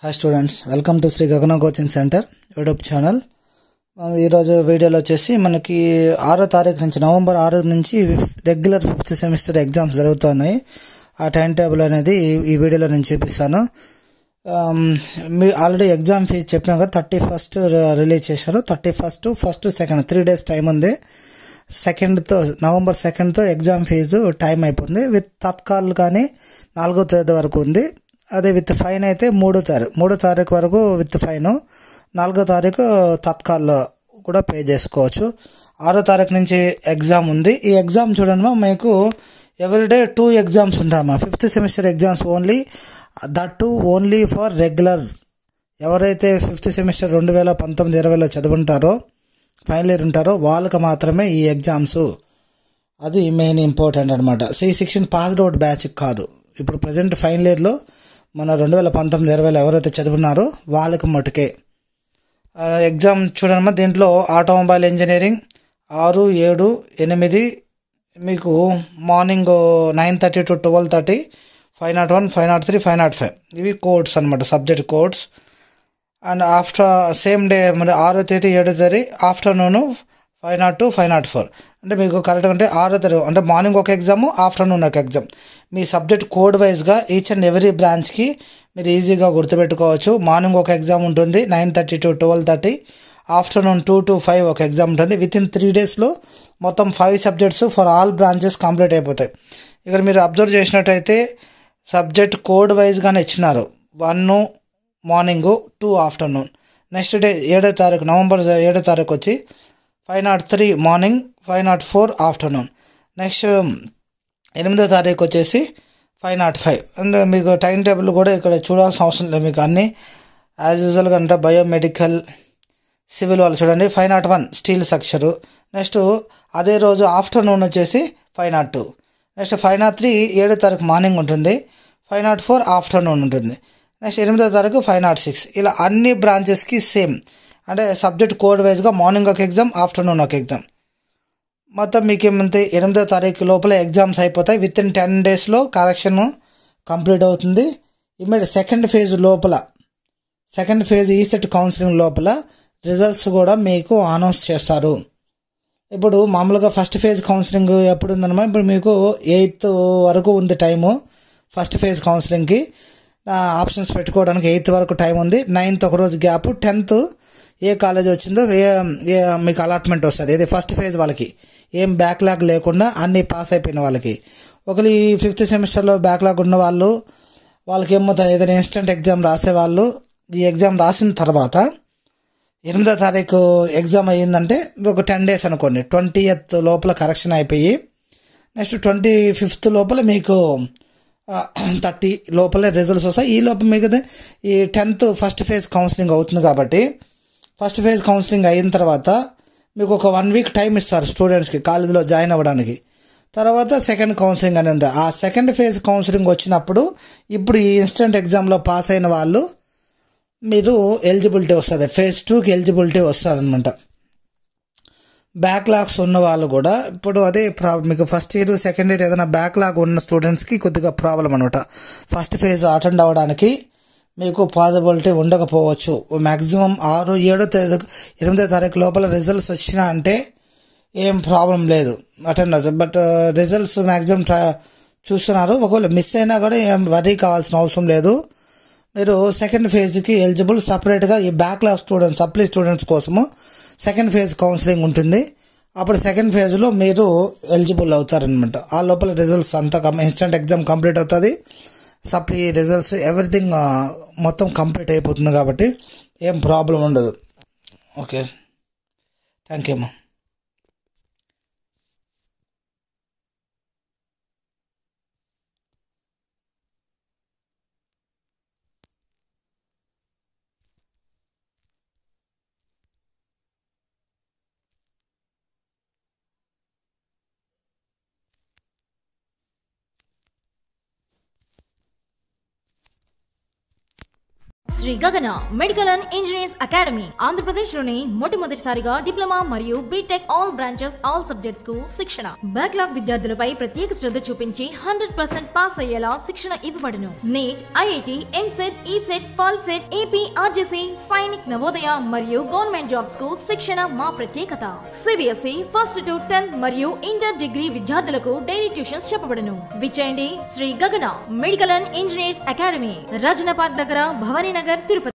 hi students welcome to Sri Gagana coaching centre YouTube channel మనం ఈరోజు వీడియోలో వచ్చేసి మనకి ఆరో తారీఖు నుంచి నవంబర్ ఆరు నుంచి రెగ్యులర్ ఫిఫ్త్ సెమిస్టర్ ఎగ్జామ్స్ జరుగుతున్నాయి ఆ టైం టేబుల్ అనేది ఈ- ఈ వీడియోలో నేను చూపిస్తాను ఆమ్, మీ ఆల్రెడీ ఎగ్జామ్ ఫీజు చెప్పినా కదా థర్టీ ఫస్ట్ రిలీజ్ చేశారు thirty first first second three days time ఉంది సెకండ్తో నవంబర్ సెకండ్తో ఎగ్జామ్ ఫీజు టైం అయిపోతుంది విత్ తత్కాల్ కానీ నాలుగో తేదీ వరకు ఉంది అదే విత్ ఫైన్ అయితే మూడో తారీఖు మూడో తారీఖు వరకు విత్ ఫైన్ నాలుగో తారీఖు తత్కాల్లో కూడా పే చేసుకోవచ్చు ఆరో తారీఖు నుంచి ఎగ్జామ్ ఉంది ఈ ఎగ్జామ్ చూడండి మా మీకు ఎవ్రీడే టూ ఎగ్జామ్స్ ఉంటాయమ్మా fifth semester exams only that to only for regular ఎవరైతే ఫిఫ్త్ సెమిస్టర్ రెండు వేల పంతొమ్మిది ఇరవైలో చదువుంటారో ఫైనల్ ఇయర్ ఉంటారో వాళ్ళకి మాత్రమే ఈ ఎగ్జామ్స్ అది మెయిన్ ఇంపార్టెంట్ అనమాట C sixteen passed out batch కాదు ఇప్పుడు ప్రజెంట్ ఫైనల్ ఇయర్లో మన రెండు వేల పంతొమ్మిది ఇరవైలో ఎవరైతే చదువున్నారో వాళ్ళకి మటుకే ఆ, ఎగ్జామ్ చూడమ్మా దీంట్లో ఆటోమొబైల్ ఇంజనీరింగ్ ఆరు ఏడు ఎనిమిది మీకు morning nine thirty to twelve thirty five nought one five nought three five nought five ఇవి కోడ్స్ అనమాట subject codes and after same day మరి ఆరో తేదీ ఏడో తేదీ afternoon five nought two five nought four అంటే మీకు కరెక్ట్ అంటే ఆరో తేదీ అంటే మార్నింగ్ ఒక ఎగ్జామ్ ఆఫ్టర్నూన్ ఒక ఎగ్జామ్ మీ సబ్జెక్ట్ కోడ్ వైజ్గా ఈచ్ అండ్ ఎవ్రీ బ్రాంచ్కి మీరు ఈజీగా గుర్తుపెట్టుకోవచ్చు మార్నింగ్ ఒక ఎగ్జామ్ ఉంటుంది nine thirty to twelve thirty afternoon two to five ఒక ఎగ్జామ్ ఉంటుంది విత్ ఇన్ త్రీ డేస్లో మొత్తం five subjects for all branches complete అయిపోతాయి ఇక్కడ మీరు అబ్జర్వ్ చేసినట్టయితే సబ్జెక్ట్ కోడ్ వైజ్గానే ఇచ్చినారు one morning two afternoon next day ఏడో తారీఖు నవంబర్ ఏడో తారీఖు వచ్చి five nought three morning five nought four afternoon next ఎనిమిదో తారీఖు వచ్చేసి ఫైవ్ నాట్ ఫైవ్ అండ్ మీకు టైం టేబుల్ కూడా ఇక్కడ చూడాల్సిన అవసరం లేదు మీకు అన్నీ యాజ్ యూజువల్గా అంటే బయోమెడికల్ సివిల్ వాళ్ళు చూడండి five nought one steel structure next అదే రోజు ఆఫ్టర్నూన్ వచ్చేసి five nought two next five nought three ఏడో తారీఖు మార్నింగ్ ఉంటుంది ఫైవ్ నాట్ ఫోర్ ఆఫ్టర్నూన్ ఉంటుంది నెక్స్ట్ ఎనిమిదో తారీఖు ఫైవ్ నాట్ సిక్స్ ఇలా అన్ని బ్రాంచెస్కి సేమ్ అంటే సబ్జెక్ట్ కోడ్ వైజ్గా మార్నింగ్ ఒక ఎగ్జామ్ ఆఫ్టర్నూన్ ఒక ఎగ్జామ్ మొత్తం మీకు ఏమంటే ఎనిమిదో తారీఖు లోపల ఎగ్జామ్స్ అయిపోతాయి విత్ ఇన్ టెన్ డేస్లో కరెక్షన్ కంప్లీట్ అవుతుంది ఇమ్మీడియట్ సెకండ్ ఫేజ్ లోపల second phase ECET counselling లోపల రిజల్ట్స్ కూడా మీకు అనౌన్స్ చేస్తారు ఇప్పుడు మామూలుగా ఫస్ట్ ఫేజ్ కౌన్సిలింగ్ ఎప్పుడు ఉందన్నమా ఇప్పుడు మీకు ఎయిత్ వరకు ఉంది టైము ఫస్ట్ ఫేజ్ కౌన్సిలింగ్కి ఆప్షన్స్ పెట్టుకోవడానికి ఎయిత్ వరకు టైం ఉంది నైన్త్ ఒక రోజు గ్యాప్ టెన్త్ ఏ కాలేజ్ వచ్చిందో ఏ ఏ మీకు అలాట్మెంట్ వస్తుంది ఇది ఫస్ట్ ఫేజ్ వాళ్ళకి ఏం బ్యాక్లాగ్ లేకుండా అన్నీ పాస్ అయిపోయిన వాళ్ళకి ఒకరు ఈ ఫిఫ్త్ సెమిస్టర్లో బ్యాక్లాగ్ ఉన్న వాళ్ళు వాళ్ళకి ఏమవుతుంది ఏదైనా ఇన్స్టెంట్ ఎగ్జామ్ రాసే వాళ్ళు ఈ ఎగ్జామ్ రాసిన తర్వాత ఎనిమిదో తారీఖు ఎగ్జామ్ అయ్యిందంటే ఒక టెన్ డేస్ అనుకోండి ట్వంటీ ఎత్ లోపల కరెక్షన్ అయిపోయి నెక్స్ట్ ట్వంటీ ఫిఫ్త్ లోపల మీకు థర్టీ లోపల రిజల్ట్స్ వస్తాయి ఈ లోపల మీకు ఈ టెన్త్ ఫస్ట్ ఫేజ్ కౌన్సిలింగ్ అవుతుంది కాబట్టి ఫస్ట్ ఫేజ్ కౌన్సిలింగ్ అయిన తర్వాత మీకు ఒక వన్ వీక్ టైం ఇస్తారు స్టూడెంట్స్కి కాలేజీలో జాయిన్ అవ్వడానికి తర్వాత సెకండ్ కౌన్సిలింగ్ అని ఉంది ఆ సెకండ్ ఫేజ్ కౌన్సిలింగ్ వచ్చినప్పుడు ఇప్పుడు ఈ ఇన్స్టెంట్ ఎగ్జామ్లో పాస్ అయిన వాళ్ళు మీరు ఎలిజిబిలిటీ వస్తుంది ఫేజ్ టూకి ఎలిజిబిలిటీ వస్తుంది అనమాట బ్యాక్లాగ్స్ ఉన్న వాళ్ళు కూడా ఇప్పుడు అదే ప్రాబ్లం మీకు ఫస్ట్ ఇయర్ సెకండ్ ఇయర్ ఏదైనా బ్యాక్లాగ్ ఉన్న స్టూడెంట్స్కి కొద్దిగా ప్రాబ్లం అనమాట ఫస్ట్ ఫేజ్ అటెండ్ అవ్వడానికి మీకు పాసిబిలిటీ ఉండకపోవచ్చు మ్యాక్సిమం ఆరు ఏడో తారీఖు ఎనిమిదో తారీఖు లోపల రిజల్ట్స్ వచ్చినా అంటే ఏం ప్రాబ్లం లేదు అటెండ్ అవుతుంది బట్ రిజల్ట్స్ మ్యాక్సిమం ట్రా చూస్తున్నారు ఒకవేళ మిస్ అయినా కూడా ఏం వరీ కావాల్సిన అవసరం లేదు మీరు సెకండ్ ఫేజ్కి ఎలిజిబుల్ సపరేట్గా ఈ బ్యాక్లాగ్ స్టూడెంట్స్ సప్లీ స్టూడెంట్స్ కోసము సెకండ్ ఫేజ్ కౌన్సిలింగ్ ఉంటుంది అప్పుడు సెకండ్ ఫేజ్లో మీరు ఎలిజిబుల్ అవుతారనమాట ఆ లోపల రిజల్ట్స్ అంతా ఇన్స్టెంట్ ఎగ్జామ్ కంప్లీట్ అవుతుంది సప్లీ రిజల్ట్స్ ఎవ్రీథింగ్ మొత్తం కంప్లీట్ అయిపోతుంది కాబట్టి ఏం ప్రాబ్లం ఉండదు ఓకే థ్యాంక్ యూ అమ్మా Sri Gagana medical and engineers Academy Andhra Pradesh లోని మొట్టమొదటిసారిగా డిప్లొమా మరియు BTech all branches all subjects కు శిక్షణ బ్యాక్లాగ్ విద్యార్థులపై ప్రత్యేక శ్రద్ధ చూపించి హండ్రెడ్ పర్సెంట్ పాస్ అయ్యేలా శిక్షణ ఇవ్వబడును NEET IIT EAMCET ECET Polycet AP RJC Sainik Navodaya మరియు గవర్నమెంట్ జాబ్స్ కు శిక్షణ మా ప్రత్యేకత సిబిఎస్ఈ ఫస్ట్ టు టెన్త్ మరియు ఇంటర్ డిగ్రీ విద్యార్థులకు డైలీ ట్యూషన్స్ చెప్పబడును విచేయండి Shri Gagana medical and engineers academy Rajana park దగ్గర భవానీ నగర్ తిరుపతి